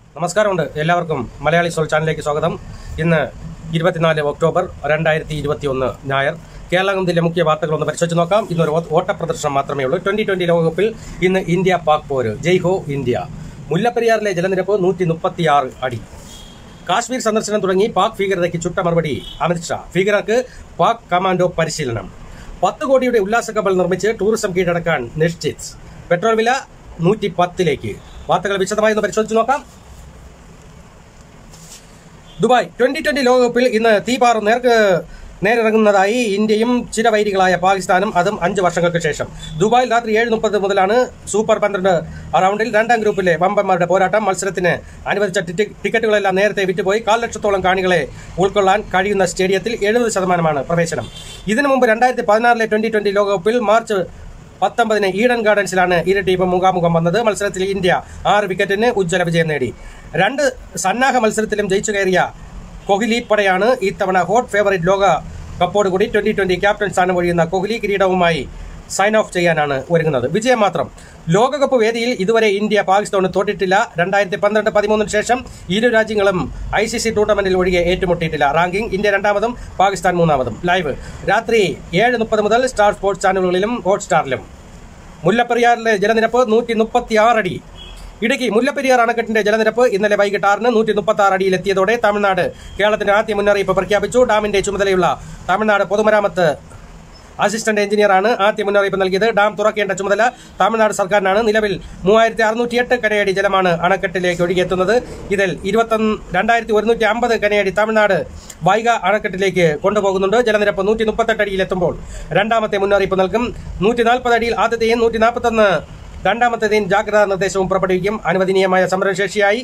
നമസ്കാരമുണ്ട് എല്ലാവർക്കും മലയാളി സോൾ ചാനലിലേക്ക് സ്വാഗതം ഇന്ന് ഇരുപത്തിനാല് ഒക്ടോബർ രണ്ടായിരത്തി ഇരുപത്തി ഒന്ന് ഞായർ കേരളത്തിലെ മുഖ്യ വാർത്തകൾ ഒന്ന് പരിശോധിച്ച് നോക്കാം ഇന്നൊരു ഓ- ഓട്ടപ്രദർശനം മാത്രമേ ഉള്ളൂ ട്വന്റി ട്വന്റി ലോകകപ്പിൽ ഇന്ന് ഇന്ത്യ പാക് പോര് ജയ് ഹോ ഇന്ത്യ മുല്ലപ്പെരിയാറിലെ ജലനിരപ്പ് നൂറ്റി മുപ്പത്തിയാറ് അടി കാശ്മീർ സന്ദർശനം തുടങ്ങി പാക് ഭീകരതയ്ക്ക് ചുട്ട മറുപടി അമിത്ഷാ ഭീകരർക്ക് പാക് കമാൻഡോ പരിശീലനം പത്ത് കോടിയുടെ ഉല്ലാസ കപ്പൽ നിർമ്മിച്ച് ടൂറിസം കീഴടക്കാൻ നിശ്ചിത് പെട്രോൾ വില നൂറ്റി പത്തിലേക്ക് വാർത്തകൾ വിശദമായി ഒന്ന് പരിശോധിച്ച് നോക്കാം ദുബായ് ട്വന്റി ട്വന്റി ലോകകപ്പിൽ ഇന്ന് തീപാറും നേർക്ക് നേരിറങ്ങുന്നതായി ഇന്ത്യയും ചിരവൈരികളായ പാകിസ്ഥാനും അതും അഞ്ച് വർഷങ്ങൾക്ക് ശേഷം ദുബായിൽ രാത്രി ഏഴ് മുപ്പത് മുതലാണ് സൂപ്പർ പന്ത്രണ്ട് റൗണ്ടിൽ രണ്ടാം ഗ്രൂപ്പിലെ വമ്പന്മാരുടെ പോരാട്ടം മത്സരത്തിന് അനുവദിച്ച ടിറ്റി- ടിക്കറ്റുകളെല്ലാം നേരത്തെ വിറ്റുപോയി കാൽ ലക്ഷത്തോളം കാണികളെ ഉൾക്കൊള്ളാൻ കഴിയുന്ന സ്റ്റേഡിയത്തിൽ എഴുപത് ശതമാനമാണ് പ്രവേശനം ഇതിനു മുമ്പ് രണ്ടായിരത്തി പതിനാറിലെ ട്വന്റി ട്വന്റി ലോകകപ്പിൽ മാർച്ച് പത്തൊമ്പതിന് ഈഡൻ ഗാർഡൻസിലാണ് ഇരു ടീമും മുഖാമുഖം വന്നത് മത്സരത്തിൽ ഇന്ത്യ ആറ് വിക്കറ്റിന് ഉജ്ജ്വല വിജയം നേടി രണ്ട് സന്നാഹ മത്സരത്തിലും ജയിച്ചു കയറിയ കോഹ്ലി പടയാണ് ഇത്തവണ ഹോട്ട് ഫേവറേറ്റ് ലോക കപ്പോടുകൂടി ട്വന്റി ട്വന്റി ക്യാപ്റ്റൻ സ്ഥാനം ഒഴിയുന്ന കോഹ്ലി കിരീടവുമായി സൈൻ ഓഫ് ചെയ്യാനാണ് ഒരുങ്ങുന്നത് വിജയം മാത്രം ലോകകപ്പ് വേദിയിൽ ഇതുവരെ ഇന്ത്യ പാകിസ്ഥാന് തോറ്റിട്ടില്ല രണ്ടായിരത്തി പന്ത്രണ്ട് പതിമൂന്നിന് ശേഷം ഇരു രാജ്യങ്ങളും ഐ സി സി ടൂർണമെന്റിൽ ഒഴികെ ഏറ്റുമുട്ടിയിട്ടില്ല റാങ്കിംഗ് ഇന്ത്യ രണ്ടാമതും പാകിസ്ഥാൻ മൂന്നാമതും ലൈവ് രാത്രി ഏഴ് മുപ്പത് മുതൽ സ്റ്റാർ സ്പോർട്സ് ചാനലുകളിലും ഹോട്ട്സ്റ്റാറിലും മുല്ലപ്പെരിയാറിലെ ജലനിരപ്പ് നൂറ്റി മുപ്പത്തി അടി ഇടുക്കി മുല്ലപ്പെരിയാർ അണക്കെട്ടിന്റെ ജലനിരപ്പ് ഇന്നലെ വൈകിട്ട് ആറിന് നൂറ്റി മുപ്പത്തി ആറ് അടിയിലെത്തിയതോടെ തമിഴ്നാട് കേരളത്തിന് ആദ്യ മുന്നറിയിപ്പ് പ്രഖ്യാപിച്ചു ഡാമിന്റെ ചുമതലയുള്ള തമിഴ്നാട് പൊതുമരാമത്ത് അസിസ്റ്റന്റ് എഞ്ചിനീയറാണ് ആദ്യ മുന്നറിയിപ്പ് നൽകിയത് ഡാം തുറക്കേണ്ട ചുമതല തമിഴ്നാട് സർക്കാരിനാണ് നിലവിൽ മൂവായിരത്തി അറുന്നൂറ്റിയെട്ട് കനയടി ജലമാണ് അണക്കെട്ടിലേക്ക് ഒഴുകിയെത്തുന്നത് ഇതിൽ ഇരുപത്തൊന്ന് രണ്ടായിരത്തി ഒരുന്നൂറ്റി അമ്പത് കനയടി തമിഴ്നാട് വൈഗ അണക്കെട്ടിലേക്ക് കൊണ്ടുപോകുന്നുണ്ട് ജലനിരപ്പ് നൂറ്റി മുപ്പത്തെട്ട് അടിയിലെത്തുമ്പോൾ രണ്ടാമത്തെ മുന്നറിയിപ്പ് നൽകും നൂറ്റി നാൽപ്പത് അടിയിൽ ആദ്യത്തെയും നൂറ്റി നാൽപ്പത്തൊന്ന് രണ്ടാമത്തേതെയും ജാഗ്രതാ നിർദ്ദേശവും പുറപ്പെടുവിക്കും അനുവദനീയമായ സംഭരണശേഷിയായി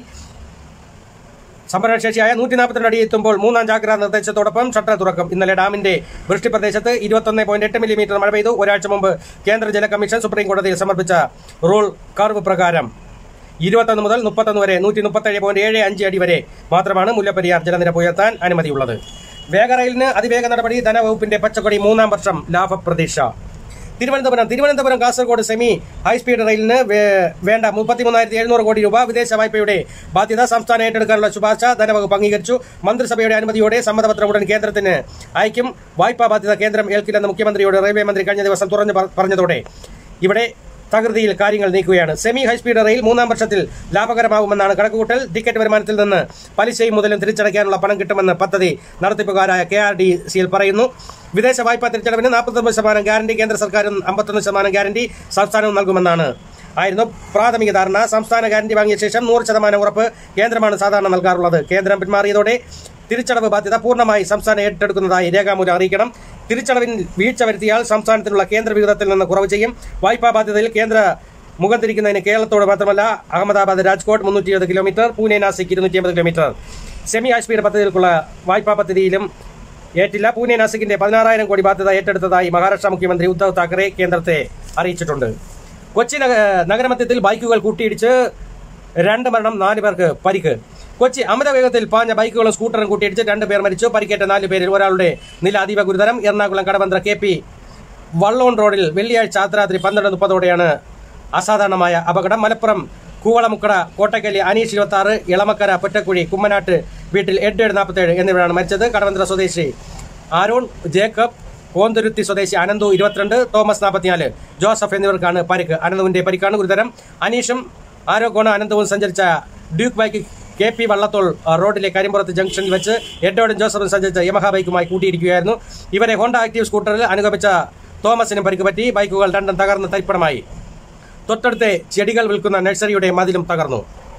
സംഭരണശേഷിയായ നൂറ്റി നാൽപ്പത്തിരണ്ട് അടി എത്തുമ്പോൾ മൂന്നാം ജാഗ്രതാ നിർദ്ദേശത്തോടൊപ്പം ഷട്ടർ തുറക്കും ഇന്നലെ ഡാമിന്റെ വൃഷ്ടിപ്രദേശത്ത് ഇരുപത്തൊന്ന് പോയിന്റ് എട്ട് മില്ലിമീറ്റർ മഴ പെയ്തു ഒരാഴ്ച മുമ്പ് കേന്ദ്ര ജല കമ്മീഷൻ സുപ്രീം കോടതിയിൽ സമർപ്പിച്ച റൂൾ കർവ് പ്രകാരം ഇരുപത്തൊന്ന് മുതൽ മുപ്പത്തൊന്ന് വരെ നൂറ്റി മുപ്പത്തേഴ് പോയിന്റ് ഏഴ് അഞ്ച് അടി വരെ മാത്രമാണ് മുല്ലപ്പെരിയാർ ജലനിരപ്പ് ഉയർത്താൻ അനുമതിയുള്ളത് വേഗറയിലിന് അതിവേഗ നടപടി ധനവകുപ്പിന്റെ പച്ചക്കൊടി മൂന്നാം വർഷം ലാഭപ്രതീക്ഷ തിരുവനന്തപുരം തിരുവനന്തപുരം കാസർഗോഡ് സെമി ഹൈസ്പീഡ് റെയിലിന് വേ- വേണ്ട മുപ്പത്തിമൂന്നായിരത്തി എഴുന്നൂറ് കോടി രൂപ വിദേശ വായ്പയുടെ ബാധ്യത സംസ്ഥാനം ഏറ്റെടുക്കാനുള്ള ശുപാർശ ധനവകുപ്പ് അംഗീകരിച്ചു മന്ത്രിസഭയുടെ അനുമതിയോടെ സമ്മതപത്രം ഉടൻ കേന്ദ്രത്തിന് അയക്കും വായ്പാ ബാധ്യത കേന്ദ്രം ഏൽക്കില്ലെന്ന് മുഖ്യമന്ത്രിയോട് റെയിൽവേ മന്ത്രി കഴിഞ്ഞ ദിവസം തുറന്നു പ- പറഞ്ഞതോടെ ഇവിടെ തകൃതിയിൽ കാര്യങ്ങൾ നീക്കുകയാണ് സെമി ഹൈസ്പീഡ് റെയിൽ മൂന്നാം വർഷത്തിൽ ലാഭകരമാകുമെന്നാണ് കണക്കുകൂട്ടൽ ടിക്കറ്റ് വരുമാനത്തിൽ നിന്ന് പലിശയും മുതലും തിരിച്ചടയ്ക്കാനുള്ള പണം കിട്ടുമെന്ന് പദ്ധതി നടത്തിപ്പുകാരായ കെ ആർ ഡി സിയിൽ പറയുന്നു വിദേശ വായ്പാ തിരിച്ചടവിന് നാൽപ്പത്തൊമ്പത് ശതമാനം ഗ്യാരണ്ടി കേന്ദ്ര സർക്കാരും അമ്പത്തൊന്ന് ശതമാനം ഗ്യാരണ്ടി സംസ്ഥാനവും നൽകുമെന്നാണ് ആയിരുന്നു പ്രാഥമിക ധാരണ സംസ്ഥാന ഗ്യാരണ്ടി വാങ്ങിയ ശേഷം നൂറ് ശതമാനം ഉറപ്പ് കേന്ദ്രമാണ് സാധാരണ നൽകാറുള്ളത് കേന്ദ്രം പിന്മാറിയതോടെ തിരിച്ചടവ് ബാധ്യത പൂർണ്ണമായി സംസ്ഥാനം ഏറ്റെടുക്കുന്നതായി രേഖാമൂലം അറിയിക്കണം തിരിച്ചടവിൽ വീഴ്ച വരുത്തിയാൽ സംസ്ഥാനത്തിനുള്ള കേന്ദ്ര വിഹിതത്തിൽ നിന്ന് കുറവ് ചെയ്യും വായ്പാ ബാധ്യതയിൽ കേന്ദ്ര മുഖം തിരിക്കുന്നതിന് കേരളത്തോട് മാത്രമല്ല അഹമ്മദാബാദ് രാജ്കോട്ട് മുന്നൂറ്റി ഇരുപത് കിലോമീറ്റർ പൂനെ നാസിക് ഇരുന്നൂറ്റി അമ്പത് കിലോമീറ്റർ സെമി ഹൈസ്പീഡ് പദ്ധതികൾക്കുള്ള വായ്പാ പദ്ധതിയിലും ഏറ്റില്ല പൂനെ നാസിക്കിന്റെ പതിനാറായിരം കോടി ബാധ്യത ഏറ്റെടുത്തതായി മഹാരാഷ്ട്ര മുഖ്യമന്ത്രി ഉദ്ധവ് താക്കറെ കേന്ദ്രത്തെ അറിയിച്ചിട്ടുണ്ട് കൊച്ചി നഗ- നഗരമധ്യത്തിൽ ബൈക്കുകൾ കൂട്ടിയിടിച്ച് രണ്ട് മരണം നാല് പേർക്ക് പരിക്ക് കൊച്ചി അമിത വേഗത്തിൽ പാഞ്ഞ ബൈക്കുകളും സ്കൂട്ടറും കൂട്ടിയിടിച്ച് രണ്ട് പേർ മരിച്ചു പരിക്കേറ്റ നാല് പേരിൽ ഒരാളുടെ നില അതീവ ഗുരുതരം എറണാകുളം കടവന്ത്ര കെ പി വള്ളോൺ റോഡിൽ വെള്ളിയാഴ്ച അർദ്ധരാത്രി പന്ത്രണ്ട് മുപ്പതോടെയാണ് അസാധാരണമായ അപകടം മലപ്പുറം കൂവളമുക്കട കോട്ടക്കല്ലി അനീഷ് ഇരുപത്തി ആറ് ഇളമക്കര പൊറ്റക്കുഴി കുമ്മനാട്ട് വീട്ടിൽ എഡ്വേഡ് നാൽപ്പത്തേഴ് എന്നിവരാണ് മരിച്ചത് കടവന്ത്ര സ്വദേശി ആരോൺ ജേക്കബ് കോന്തുരുത്തി സ്വദേശി അനന്തു ഇരുപത്തിരണ്ട് തോമസ് നാൽപ്പത്തിനാല് ജോസഫ് എന്നിവർക്കാണ് പരിക്ക് അനന്തുവിന്റെ പരിക്കാണ് ഗുരുതരം അനീഷും ആരോഗോണ അനന്തവും സഞ്ചരിച്ച Duke bike K P Vallathol ആ, റോഡിലെ കരിമ്പുറത്ത് ജംഗ്ഷനിൽ വെച്ച് എഡ്വേർഡും ജോസഫും സഞ്ചരിച്ച യമഹ ബൈക്കുമായി കൂട്ടിയിരിക്കുകയായിരുന്നു ഇവരെ ഹോണ്ട ആക്റ്റീവ് സ്കൂട്ടറിൽ അനുഗമിച്ച തോമസിനും പരിക്ക് പറ്റി ബൈക്കുകൾ രണ്ടും തകർന്ന് തരിപ്പണമായി തൊട്ടടുത്തെ ചെടികൾ വിൽക്കുന്ന നഴ്സറിയുടെ മതിലും തകർന്നു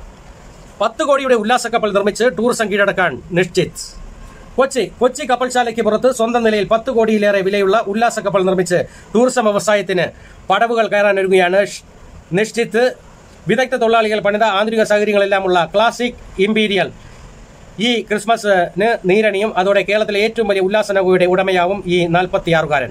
പത്ത് കോടിയുടെ ഉല്ലാസ കപ്പൽ നിർമ്മിച്ച് ടൂറിസം കീഴടക്കാൻ നിശ്ചിത് കൊച്ചി കൊച്ചി കപ്പൽശാലയ്ക്ക് പുറത്ത് സ്വന്തം നിലയിൽ പത്ത് കോടിയിലേറെ വിലയുള്ള ഉല്ലാസ കപ്പൽ നിർമ്മിച്ച് ടൂറിസം വ്യവസായത്തിന് പടവുകൾ കയറാനൊരുങ്ങുകയാണ് ഷ്- നിശ്ചിത് വിദഗ്ധ തൊഴിലാളികൾ പണിത ആധുനിക സൗകര്യങ്ങളെല്ലാമുള്ള ക്ലാസിക് ഇമ്പീരിയൽ ഈ ക്രിസ്മസിന് നീരണിയും അതോടെ കേരളത്തിലെ ഏറ്റവും വലിയ ഉല്ലാസ നൗകയുടെ ഉടമയാവും ഈ നാൽപ്പത്തിയാറുകാരൻ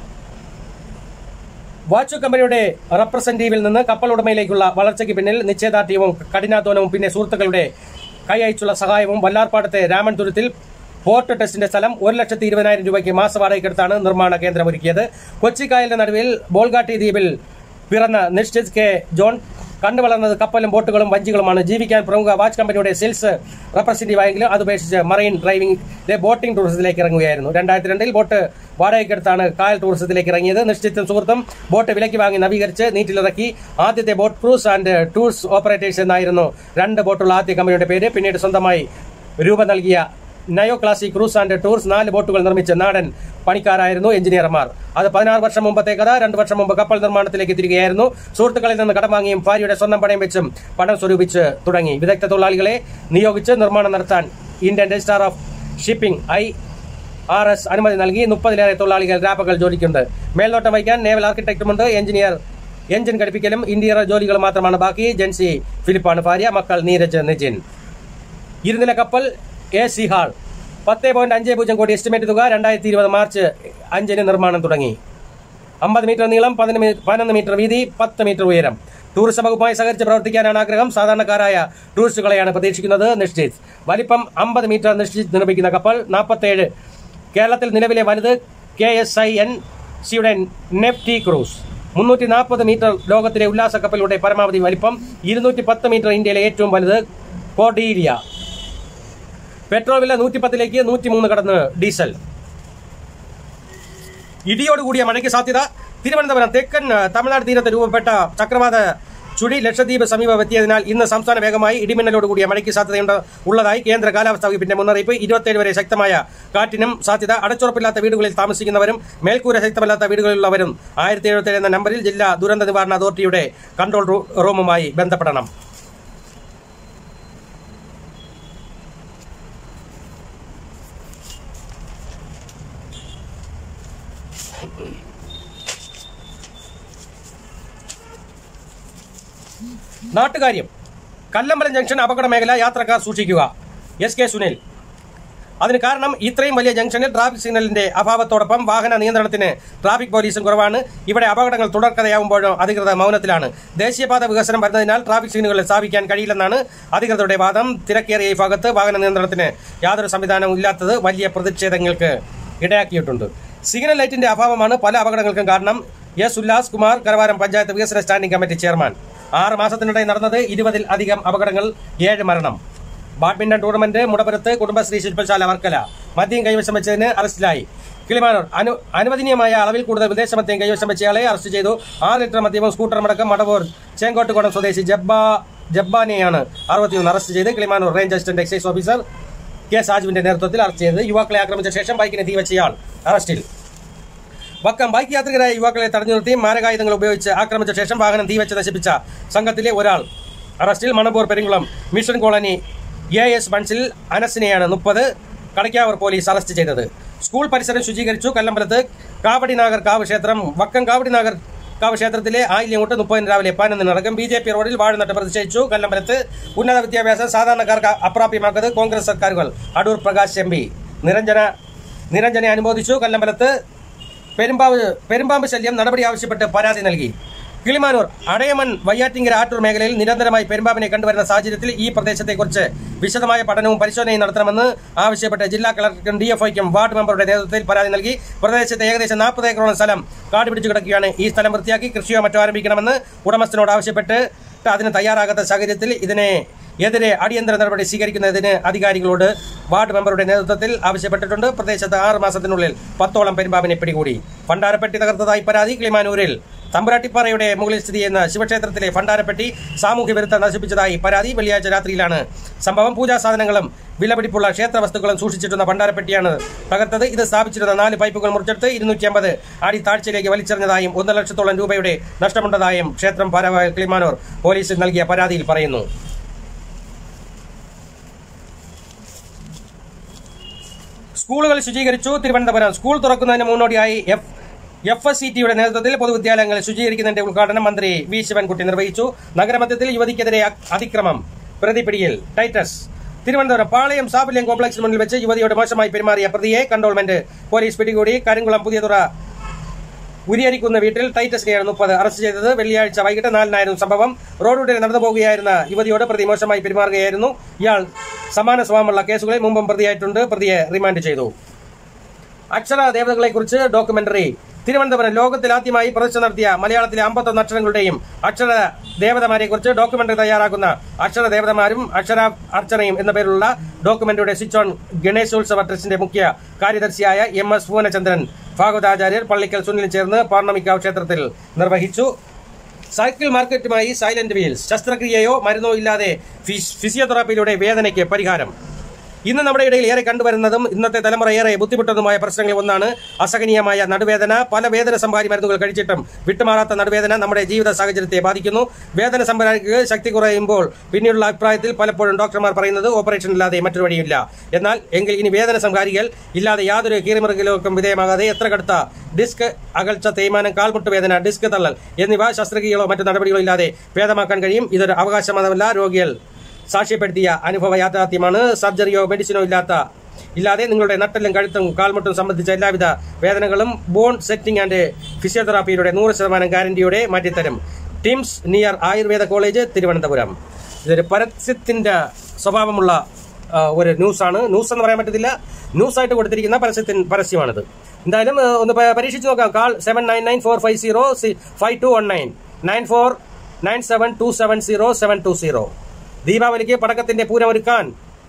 വാച്ച് കമ്പനിയുടെ റെപ്രസെന്റേറ്റീവിൽ നിന്ന് കപ്പൽ ഉടമയിലേക്കുള്ള വളർച്ചയ്ക്ക് പിന്നിൽ നിശ്ചയദാർഢ്യവും കഠിനാധ്വാനവും പിന്നെ സുഹൃത്തുക്കളുടെ കൈ അയച്ചുള്ള സഹായവും വല്ലാർപ്പാടത്തെ രാമൻ തുരുത്തിൽ പോർട്ട് ടെസ്റ്റിന്റെ സ്ഥലം ഒരു ലക്ഷത്തി ഇരുപതിനായിരം രൂപയ്ക്ക് മാസവാടകയ്ക്കെടുത്താണ് നിർമ്മാണ കേന്ദ്രം ഒരുക്കിയത് കൊച്ചിക്കായലിന്റെ നടുവിൽ ബോൾഗാട്ടി ദ്വീപിൽ പിറന്ന നിശ്ചിത് കെ ജോൺ കണ്ടു വളർന്നത് കപ്പലും ബോട്ടുകളും വഞ്ചികളുമാണ് ജീവിക്കാൻ പ്രമുഖ വാച്ച് കമ്പനിയുടെ സെയിൽസ് റെപ്രസെന്റേറ്റീവ് ആയെങ്കിലും അത് ഉപേക്ഷിച്ച് മറൈൻ ഡ്രൈവിംഗിലെ ബോട്ടിംഗ് ടൂറിസത്തിലേക്ക് ഇറങ്ങുകയായിരുന്നു രണ്ടായിരത്തി രണ്ടിൽ ബോട്ട് വാടകയ്ക്കെടുത്താണ് കായൽ ടൂറിസത്തിലേക്ക് ഇറങ്ങിയത് നിശ്ചിത സുഹൃത്തും ബോട്ട് വിലയ്ക്ക് വാങ്ങി നവീകരിച്ച് നീറ്റിലിറക്കി ആദ്യത്തെ boat cruise and tours operators എന്നായിരുന്നു രണ്ട് ബോട്ടുള്ള ആദ്യ കമ്പനിയുടെ പേര് പിന്നീട് സ്വന്തമായി രൂപം നൽകിയ neo classic cruise and tours നാല് ബോട്ടുകൾ നിർമ്മിച്ച നാടൻ പണിക്കാരായിരുന്നു എഞ്ചിനീയർമാർ അത് പതിനാറ് വർഷം മുമ്പത്തെ കഥ രണ്ടു വർഷം മുമ്പ് കപ്പൽ നിർമ്മാണത്തിലേക്ക് തിരികെയായിരുന്നു സുഹൃത്തുക്കളിൽ നിന്ന് കടം വാങ്ങിയും ഭാര്യയുടെ സ്വന്തം പണയം വെച്ചും പണം സ്വരൂപിച്ച് തുടങ്ങി വിദഗ്ധ തൊഴിലാളികളെ നിയോഗിച്ച് നിർമ്മാണം നടത്താൻ Indian registrar of shipping I R S അനുമതി നൽകി മുപ്പതിലേറെ തൊഴിലാളികൾ രാപ്പകൽ ജോലിക്കുണ്ട് മേൽനോട്ടം വഹിക്കാൻ നേവൽ ആർക്കിടെക്റ്റുമുണ്ട് എഞ്ചിനീയർ എഞ്ചിൻ ഘടിപ്പിക്കലും ഇന്റീരിയർ ജോലികൾ മാത്രമാണ് ബാക്കി ജെൻസി ഫിലിപ്പാണ് ഭാര്യ മക്കൾ നീരജ് നിജിൻ ഇരുനില കപ്പൽ എ സി ഹാൾ പത്ത് പോയിന്റ് അഞ്ച് പൂജ്യം കോടി എസ്റ്റിമേറ്റ് തുക രണ്ടായിരത്തി ഇരുപത് മാർച്ച് അഞ്ചിന് നിർമ്മാണം തുടങ്ങി അമ്പത് മീറ്റർ നീളം പതിനൊന്ന് മീ- പതിനൊന്ന് മീറ്റർ വീതി പത്ത് മീറ്റർ ഉയരം ടൂറിസം വകുപ്പുമായി സഹകരിച്ച് പ്രവർത്തിക്കാനാണ് ആഗ്രഹം സാധാരണക്കാരായ ടൂറിസ്റ്റുകളെയാണ് പ്രതീക്ഷിക്കുന്നത് നിശ്ചിത് വലിപ്പം അമ്പത് മീറ്റർ നിശ്ചിത് നിർമ്മിക്കുന്ന കപ്പൽ നാൽപ്പത്തേഴ് കേരളത്തിൽ നിലവിലെ വലുത് കെ എസ് ഐ എൻ സിയുടെ നെഫ്റ്റി ക്രൂസ് മുന്നൂറ്റി നാൽപ്പത് മീറ്റർ ലോകത്തിലെ ഉല്ലാസ കപ്പലുടെ പരമാവധി വലിപ്പം ഇരുന്നൂറ്റി പത്ത് മീറ്റർ ഇന്ത്യയിലെ ഏറ്റവും വലുത് കോഡീരിയ പെട്രോൾ വില നൂറ്റിപ്പത്തിലേക്ക് നൂറ്റിമൂന്ന് കടന്ന് ഡീസൽ ഇടിയോടുകൂടിയ മഴയ്ക്ക് സാധ്യത തിരുവനന്തപുരം തെക്കൻ ആ, തമിഴ്നാട് തീരത്ത് രൂപപ്പെട്ട ചക്രവാത ചുഴി ലക്ഷദ്വീപ് സമീപമെത്തിയതിനാൽ ഇന്ന് സംസ്ഥാന വേഗമായി ഇടിമിന്നലോടുകൂടിയ മഴയ്ക്ക് സാധ്യതയുണ്ട് ഉള്ളതായി കേന്ദ്ര കാലാവസ്ഥാ വകുപ്പിന്റെ മുന്നറിയിപ്പ് ഇരുപത്തിയേഴ് വരെ ശക്തമായ കാറ്റിനും സാധ്യത അടച്ചുറപ്പില്ലാത്ത വീടുകളിൽ താമസിക്കുന്നവരും മേൽക്കൂര ശക്തമല്ലാത്ത വീടുകളിലുള്ളവരും ആയിരത്തി എഴുപത്തി എന്ന നമ്പറിൽ ജില്ലാ ദുരന്ത നിവാരണ അതോറിറ്റിയുടെ കൺട്രോൾ റൂ- റൂമുമായി ബന്ധപ്പെടണം നാട്ടുകാര്യം കല്ലമ്പലം ജംഗ്ഷൻ അപകട മേഖല യാത്രക്കാർ സൂക്ഷിക്കുക എസ് കെ സുനിൽ അതിന് കാരണം ഇത്രയും വലിയ ജംഗ്ഷനിൽ ട്രാഫിക് സിഗ്നലിന്റെ അഭാവത്തോടൊപ്പം വാഹന നിയന്ത്രണത്തിന് ട്രാഫിക് പോലീസും കുറവാണ് ഇവിടെ അപകടങ്ങൾ തുടർക്കഥയാവുമ്പോഴും അധികൃതർ മൗനത്തിലാണ് ദേശീയപാത വികസനം വരുന്നതിനാൽ ട്രാഫിക് സിഗ്നലുകൾ സ്ഥാപിക്കാൻ കഴിയില്ലെന്നാണ് അധികൃതരുടെ വാദം തിരക്കേറിയ ഈ ഭാഗത്ത് വാഹന നിയന്ത്രണത്തിന് യാതൊരു സംവിധാനവും ഇല്ലാത്തത് വലിയ പ്രതിഷേധങ്ങൾക്ക് ഇടയാക്കിയിട്ടുണ്ട് സിഗ്നൽ ലൈറ്റിന്റെ അഭാവമാണ് പല അപകടങ്ങൾക്കും കാരണം എസ് ഉല്ലാസ് കുമാർ കരവാരം പഞ്ചായത്ത് വികസന സ്റ്റാൻഡിംഗ് കമ്മിറ്റി ചെയർമാൻ ആറ് മാസത്തിനിടെ നടന്നത് ഇരുപതിൽ അധികം അപകടങ്ങൾ ഏഴ് മരണം ബാഡ്മിന്റൺ ടൂർണമെന്റ് മുടപുരത്ത് കുടുംബശ്രീ ശില്പശാല വർക്കല മദ്യം കൈവശം വെച്ചതിന് അറസ്റ്റിലായി കിളിമാനൂർ അനു അനുവദനീയമായ അളവിൽ കൂടുതൽ വിദേശ മദ്യം കൈവശം വെച്ചയാളെ അറസ്റ്റ് ചെയ്തു ആറ് ലിറ്റർ മദ്യവും സ്കൂട്ടറും അടക്കം മടവൂർ ചേങ്കോട്ടുകോണം സ്വദേശി ജബ്ബ ജബ്ബാനെയാണ് അറുപത്തിയൊന്ന് അറസ്റ്റ് ചെയ്ത് Kilimanoor range assistant excise officer K സാജുവിന്റെ നേതൃത്വത്തിൽ അറസ്റ്റ് ചെയ്തത് യുവാക്കളെ ആക്രമിച്ച ശേഷം ബൈക്കിന് തീവച്ചയാൾ അറസ്റ്റിൽ വക്കം ബൈക്ക് യാത്രികരായ യുവാക്കളെ തടഞ്ഞു നിർത്തി മാരകായുധങ്ങൾ ഉപയോഗിച്ച് ആക്രമിച്ച ശേഷം വാഹനം തീവച്ച് നശിപ്പിച്ച സംഘത്തിലെ ഒരാൾ അറസ്റ്റിൽ Manappur Peringulam mission colony A S ബൺസിൽ അനസിനെയാണ് മുപ്പത് കടയ്ക്കാവൂർ പോലീസ് അറസ്റ്റ് ചെയ്തത് സ്കൂൾ പരിസരം ശുചീകരിച്ചു കല്ലമ്പലത്ത് കാവടിനാഗർ കാവ് ക്ഷേത്രം വക്കം കാവടിനാഗർ കാവ് ക്ഷേത്രത്തിലെ ആയില്യങ്ങോട്ട് മുപ്പതിന് രാവിലെ പതിനൊന്നിന് നടക്കും ബി ജെ പി റോഡിൽ വാഴുനട്ട് പ്രതിഷേധിച്ചു കല്ലമ്പലത്ത് ഉന്നത വിദ്യാഭ്യാസം സാധാരണക്കാർക്ക് അപ്രാപ്യമാക്കുന്നത് കോൺഗ്രസ് സർക്കാരുകൾ അടൂർ പ്രകാശ് എം പി നിരഞ്ജന നിരഞ്ജനെ അനുമോദിച്ചു കല്ലമ്പലത്ത് പെരുമ്പാവ് പെരുമ്പാമ്പ് ശല്യം നടപടി ആവശ്യപ്പെട്ട് പരാതി നൽകി കിളിമാനൂർ അടയമൺ വയ്യാറ്റിങ്കര ആറ്റൂർ മേഖലയിൽ നിരന്തരമായി പെരുമ്പാമ്പിനെ കണ്ടുവരുന്ന സാഹചര്യത്തിൽ ഈ പ്രദേശത്തെക്കുറിച്ച് വിശദമായ പഠനവും പരിശോധനയും നടത്തണമെന്ന് ആവശ്യപ്പെട്ട് ജില്ലാ കളക്ടർക്കും ഡിഎഫ്ഐക്കും വാർഡ് മെമ്പറുടെ നേതൃത്വത്തിൽ പരാതി നൽകി പ്രദേശത്തെ ഏകദേശം നാൽപ്പത് ഏക്കറോളം സ്ഥലം കാട് പിടിച്ചു കിടക്കുകയാണ് ഈ സ്ഥലം വൃത്തിയാക്കി കൃഷിയോ മറ്റോ ആരംഭിക്കണമെന്ന് ഉടമസ്ഥനോട് ആവശ്യപ്പെട്ട് അതിന് തയ്യാറാകാത്ത സാഹചര്യത്തിൽ ഇതിനെ എതിരെ അടിയന്തര നടപടി സ്വീകരിക്കുന്നതിന് അധികാരികളോട് വാർഡ് മെമ്പറുടെ നേതൃത്വത്തിൽ ആവശ്യപ്പെട്ടിട്ടുണ്ട് പ്രദേശത്ത് ആറ് മാസത്തിനുള്ളിൽ പത്തോളം പെരുമ്പാമ്പിനെ പിടികൂടി ഭണ്ഡാരപ്പെട്ടി തകർത്തതായി പരാതി കിളിമാനൂരിൽ തമ്പുരാട്ടിപ്പാറയുടെ മുകളിൽ സ്ഥിതി ചെയ്യുന്ന ശിവക്ഷേത്രത്തിലെ ഭണ്ഡാരപ്പെട്ടി സാമൂഹ്യ വിരുദ്ധ നശിപ്പിച്ചതായി പരാതി വെള്ളിയാഴ്ച രാത്രിയിലാണ് സംഭവം പൂജാ സാധനങ്ങളും വിലപിടിപ്പുള്ള ക്ഷേത്ര വസ്തുക്കളും സൂക്ഷിച്ചിരുന്ന ഭണ്ഡാരപ്പെട്ടിയാണ് തകർത്തത് ഇത് സ്ഥാപിച്ചിരുന്ന നാല് പൈപ്പുകൾ മുറിച്ചെടുത്ത് ഇരുന്നൂറ്റി അമ്പത് അടി താഴ്ചയിലേക്ക് വലിച്ചെറിഞ്ഞതായും ഒന്നര ലക്ഷത്തോളം രൂപയുടെ നഷ്ടമുണ്ടതായും ക്ഷേത്രം ഭാരവാഹി കിളിമാനൂർ പോലീസിൽ നൽകിയ പരാതിയിൽ പറയുന്നു സ്കൂളുകൾ ശുചീകരിച്ചു തിരുവനന്തപുരം സ്കൂൾ തുറക്കുന്നതിന് മുന്നോടിയായി എഫ് എഫ് എസ് സി ടിയുടെ നേതൃത്വത്തിൽ പൊതുവിദ്യാലയങ്ങൾ ശുചീകരിക്കുന്നതിന്റെ ഉദ്ഘാടനം മന്ത്രി വി ശിവൻകുട്ടി നിർവഹിച്ചു നഗരമധ്യത്തിൽ യുവതിക്കെതിരെ അ- അതിക്രമം പ്രതിപിടിയിൽ ടൈറ്റസ് തിരുവനന്തപുരം പാളയം സാഫല്യം കോംപ്ലക്സിന് മുന്നിൽ വെച്ച് യുവതിയോട് മോശമായി പെരുമാറിയ പ്രതിയെ കണ്ടോൺമെന്റ് പോലീസ് പിടികൂടി കരിങ്കുളം പുതിയതുറ ഉരിയരിക്കുന്ന വീട്ടിൽ ടൈറ്റസിനെയാണ് മുപ്പത് അറസ്റ്റ് ചെയ്തത് വെള്ളിയാഴ്ച വൈകിട്ട് നാലിനായിരുന്നു സംഭവം റോഡിലൂടെ നടന്നു പോകുകയായിരുന്ന യുവതിയോട് പ്രതി മോശമായി പെരുമാറുകയായിരുന്നു ഇയാൾ സമാന സ്വഭാവമുള്ള കേസുകളിൽ മുമ്പും പ്രതിയായിട്ടുണ്ട് പ്രതിയെ റിമാൻഡ് ചെയ്തു അക്ഷര ദേവതകളെക്കുറിച്ച് ഡോക്യുമെന്ററി തിരുവനന്തപുരം ലോകത്തിൽ ആദ്യമായി പ്രദർശനം നടത്തിയ മലയാളത്തിലെ അമ്പത്തൊന്ന് അക്ഷരങ്ങളുടെയും അക്ഷര ദേവതമാരെ കുറിച്ച് ഡോക്യുമെന്ററി തയ്യാറാക്കുന്ന അക്ഷര ദേവതമാരും അക്ഷര അർച്ചനയും എന്ന പേരിലുള്ള ഡോക്യുമെന്ററിയുടെ സ്വിച്ച് ഓൺ ഗണേശോത്സവ ട്രസ്റ്റിന്റെ മുഖ്യ കാര്യദർശിയായ എം എസ് ഭുവനചന്ദ്രൻ ഭാഗവതാചാര്യർ പള്ളിക്കൽ സുനിൽ ചേർന്ന് പൗർണമിക്കാവ് ക്ഷേത്രത്തിൽ നിർവഹിച്ചു സൈക്കിൾ മാർക്കറ്റുമായി സൈലന്റ് വീൽസ് ശസ്ത്രക്രിയയോ മരുന്നോ ഇല്ലാതെ ഫിസ്- ഫിസിയോതെറാപ്പിയിലൂടെ വേദനയ്ക്ക് പരിഹാരം ഇന്ന് നമ്മുടെ ഇടയിൽ ഏറെ കണ്ടുവരുന്നതും ഇന്നത്തെ തലമുറ ഏറെ ബുദ്ധിമുട്ടുന്നതുമായ പ്രശ്നങ്ങളിൽ ഒന്നാണ് അസഹനീയമായ നടുവേദന പല വേദന സംഹാരി മരുന്നുകൾ കഴിച്ചിട്ടും വിട്ടുമാറാത്ത നടുവേദന നമ്മുടെ ജീവിത സാഹചര്യത്തെ ബാധിക്കുന്നു വേദന സംഭരിക്ക് ശക്തി കുറയുമ്പോൾ പിന്നീടുള്ള അഭിപ്രായത്തിൽ പലപ്പോഴും ഡോക്ടർമാർ പറയുന്നത് ഓപ്പറേഷൻ ഇല്ലാതെ മറ്റൊരു വഴിയില്ല എന്നാൽ എങ്കിൽ ഇനി വേദന സംഹാരികൾ ഇല്ലാതെ യാതൊരു കീറിമുറുകലുകൾക്കും വിധേയമാകാതെ എത്ര കടുത്ത ഡിസ്ക് അകൽച്ച തേയ്മാനം കാൽമുട്ട് വേദന ഡിസ്ക് തള്ളൽ എന്നിവ ശസ്ത്രക്രിയകളോ മറ്റു നടപടികളോ ഇല്ലാതെ ഭേദമാക്കാൻ കഴിയും ഇതൊരു അവകാശമാണല്ല രോഗികൾ സാക്ഷ്യപ്പെടുത്തിയ അനുഭവ യാഥാർത്ഥ്യമാണ് സർജറിയോ മെഡിസിനോ ഇല്ലാത്ത ഇല്ലാതെ നിങ്ങളുടെ നട്ടെല്ലും കഴുത്തും കാൽമുട്ടും സംബന്ധിച്ച എല്ലാവിധ വേദനകളും ബോൺ സെറ്റിംഗ് ആൻഡ് ഫിസിയോതെറാപ്പിയിലൂടെ നൂറ് ശതമാനം ഗ്യാരണ്ടിയോടെ മാറ്റിത്തരും Tims near Ayurveda college Thiruvananthapuram ഇതൊരു പരസ്യത്തിന്റെ സ്വഭാവമുള്ള ആ, ഒരു ന്യൂസാണ് ന്യൂസ് എന്ന് പറയാൻ പറ്റത്തില്ല ന്യൂസായിട്ട് കൊടുത്തിരിക്കുന്ന പരസ്യത്തിൻ പരസ്യമാണിത് എന്തായാലും ആ, ഒന്ന് പ- പരീക്ഷിച്ച് നോക്കാം call seven nine nine four five zero five two one nine nine four nine seven two seven zero seven two zero ദീപാവലിക്ക് പടക്കത്തിന്റെ പൂരമൊരുക്കാൻ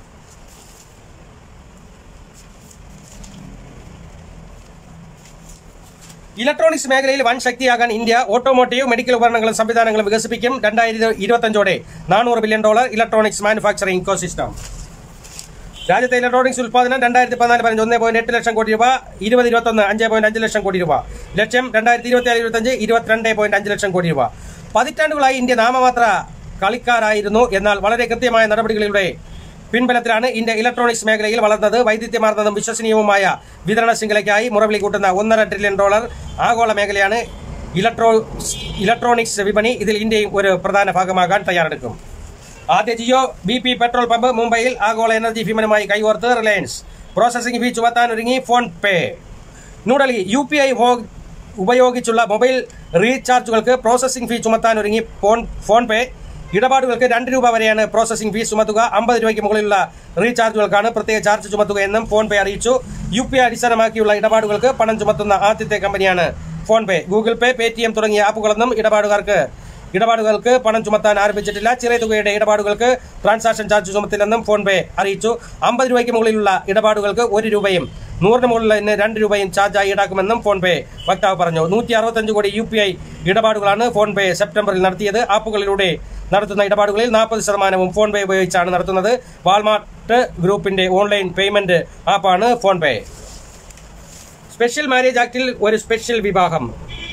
ഇലക്ട്രോണിക്സ് മേഖലയിൽ വൻ ശക്തിയാകാൻ ഇന്ത്യ ഓട്ടോമോട്ടീവ് മെഡിക്കൽ ഉപകരണങ്ങളും സംവിധാനങ്ങളും വികസിപ്പിക്കും രണ്ടായിരത്തി ഇരുപത്തഞ്ചോടെ നാനൂറ് billion dollar electronics manufacturing ecosystem രാജ്യത്തെ ഇലക്ട്രോണിക്സ് ഉൽപ്പാദനം രണ്ടായിരത്തി പതിനാല് പതിനഞ്ച് ഒന്ന് പോയിന്റ് എട്ട് ലക്ഷം കോടി രൂപ ഇരുപത് ഇരുപത്തൊന്ന് അഞ്ച് പോയിന്റ് അഞ്ച് ലക്ഷം കോടി രൂപ ലക്ഷ്യം രണ്ടായിരത്തി ഇരുപത്തി ഏഴ് ഇരുപത്തഞ്ച് ഇരുപത്തിരണ്ട് പോയിന്റ് അഞ്ച് ലക്ഷം കോടി രൂപ പതിറ്റാണ്ടുകളായി ഇന്ത്യ നാമമാത്ര കളിക്കാരായിരുന്നു എന്നാൽ വളരെ കൃത്യമായ നടപടികളിലൂടെ പിൻബലത്തിലാണ് ഇന്ത്യ ഇലക്ട്രോണിക്സ് മേഖലയിൽ വളർന്നത് വൈദ്യുത്യമാർന്നതും വിശ്വസനീയവുമായ വിതരണ ശൃംഖലയ്ക്കായി മുറവിളി കൂട്ടുന്ന ഒന്നര ട്രില്യൺ ഡോളർ ആഗോള മേഖലയാണ് ഇലക്ട്രോ ഇലക്ട്രോണിക്സ് വിപണി ഇതിൽ ഇന്ത്യയും ഒരു പ്രധാന ഭാഗമാകാൻ തയ്യാറെടുക്കും ആദ്യ Jio B P petrol pump മുംബൈയിൽ ആഗോള എനർജി ഭീമനുമായി കൈകോർത്ത് റിലയൻസ് പ്രോസസിംഗ് ഫീ ചുമത്താൻ ഒരുങ്ങി phone pay New Delhi U P I ഉപയോഗിച്ചുള്ള മൊബൈൽ റീചാർജുകൾക്ക് പ്രോസസിംഗ് ഫീ ചുമത്താൻ ഒരുങ്ങി ഫോൺ ഫോൺ പേ ഇടപാടുകൾക്ക് രണ്ട് രൂപ വരെയാണ് പ്രോസസിംഗ് ഫീസ് ചുമത്തുക അമ്പത് രൂപയ്ക്ക് മുകളിലുള്ള റീചാർജുകൾക്കാണ് പ്രത്യേക ചാർജ് ചുമത്തുക എന്നും ഫോൺ പേ അറിയിച്ചു യു പി ഐ അടിസ്ഥാനമാക്കിയുള്ള ഇടപാടുകൾക്ക് പണം ചുമത്തുന്ന ആദ്യത്തെ കമ്പനിയാണ് PhonePe Google Pay Paytm തുടങ്ങിയ ആപ്പുകളൊന്നും ഇടപാടുകാർക്ക് ഇടപാടുകൾക്ക് പണം ചുമത്താൻ ആരംഭിച്ചിട്ടില്ല ചെറിയ തുകയുടെ ഇടപാടുകൾക്ക് ട്രാൻസാക്ഷൻ ചാർജ് ചുമത്തില്ലെന്നും ഫോൺ പേ അറിയിച്ചു അമ്പത് രൂപയ്ക്ക് മുകളിലുള്ള ഇടപാടുകൾക്ക് ഒരു രൂപയും നൂറിന് മുകളിലതിന് രണ്ട് രൂപയും ചാർജായി ഈടാക്കുമെന്നും ഫോൺ പേ വക്താവ് പറഞ്ഞു നൂറ്റി അറുപത്തഞ്ച് കോടി യു പി ഐ ഇടപാടുകളാണ് ഫോൺ പേ സെപ്റ്റംബറിൽ നടത്തിയത് ആപ്പുകളിലൂടെ നടത്തുന്ന ഇടപാടുകളിൽ നാൽപ്പത് ശതമാനവും ഫോൺ പേ ഉപയോഗിച്ചാണ് നടത്തുന്നത് വാൾമാർട്ട് ഗ്രൂപ്പിന്റെ ഓൺലൈൻ പേയ്മെന്റ് ആപ്പാണ് ഫോൺ പേ സ്പെഷ്യൽ മാരേജ് ആക്ടിൽ ഒരു സ്പെഷ്യൽ വിവാഹം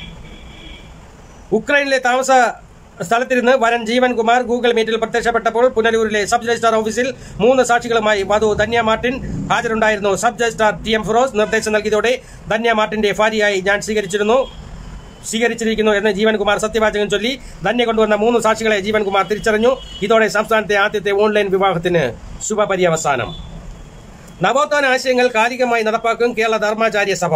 ഉക്രൈനിലെ താമസ സ്ഥലത്തിരുന്ന് വരൻ ജീവൻ കുമാർ ഗൂഗിൾ മീറ്റിൽ പ്രത്യക്ഷപ്പെട്ടപ്പോൾ പുനലൂരിലെ സബ് രജിസ്ട്രാർ ഓഫീസിൽ മൂന്ന് സാക്ഷികളുമായി വധു ധന്യ മാർട്ടിൻ ഹാജരുണ്ടായിരുന്നു sub registrar T M Firoz നിർദ്ദേശം നൽകിയതോടെ ധന്യ മാർട്ടിന്റെ ഭാര്യയായി ഞാൻ സ്വീകരിച്ചിരുന്നു സ്വീകരിച്ചിരിക്കുന്നു എന്ന് ജീവൻകുമാർ സത്യവാചകം ചൊല്ലി ധന്യ കൊണ്ടുവന്ന മൂന്ന് സാക്ഷികളെ ജീവൻകുമാർ തിരിച്ചറിഞ്ഞു ഇതോടെ സംസ്ഥാനത്തെ ആദ്യത്തെ ഓൺലൈൻ വിവാഹത്തിന് ശുഭപര്യവസാനം നവോത്ഥാന ആശയങ്ങൾ കാലികമായി നടപ്പാക്കും കേരള ധർമാചാര്യ സഭ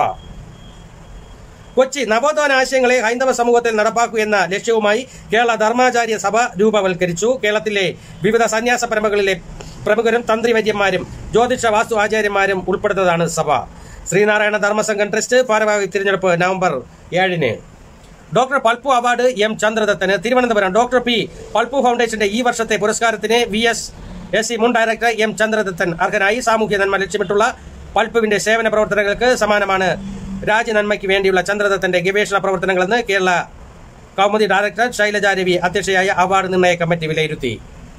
കൊച്ചി നവോത്ഥാന ആശയങ്ങളെ ഹൈന്ദവ സമൂഹത്തിൽ നടപ്പാക്കൂ എന്ന ലക്ഷ്യവുമായി കേരള ധർമാചാര്യ സഭ രൂപവൽക്കരിച്ചു കേരളത്തിലെ വിവിധ സന്യാസ പരമ്പകളിലെ പ്രമുഖരും തന്ത്രിവൈദ്യന്മാരും ജ്യോതിഷ വാസ്തു ആചാര്യന്മാരും ഉൾപ്പെടുന്നതാണ് സഭ ശ്രീനാരായണ ധർമ്മസംഘം ട്രസ്റ്റ് ഭാരവാഹി തിരഞ്ഞെടുപ്പ് നവംബർ ഏഴിന് ഡോക്ടർ പൾപ്പു അവാർഡ് എം ചന്ദ്രദത്തന് തിരുവനന്തപുരം ഡോക്ടർ പി പൾപ്പു ഫൗണ്ടേഷന്റെ ഈ വർഷത്തെ പുരസ്കാരത്തിന് വി എസ് എസ് സി മുൻ ഡയറക്ടർ എം ചന്ദ്രദത്തൻ അർഹനായി സാമൂഹ്യ നന്മ ലക്ഷ്യമിട്ടുള്ള പൾപ്പുവിന്റെ സേവന പ്രവർത്തനങ്ങൾക്ക് സമാനമാണ് രാജ്യനന്മയ്ക്ക് വേണ്ടിയുള്ള ചന്ദ്രദത്തന്റെ ഗവേഷണ പ്രവർത്തനങ്ങളെന്ന് കേരള കൗമുദി ഡയറക്ടർ ശൈലജ രവി അധ്യക്ഷയായ അവാർഡ് നിർണയ കമ്മിറ്റി വിലയിരുത്തി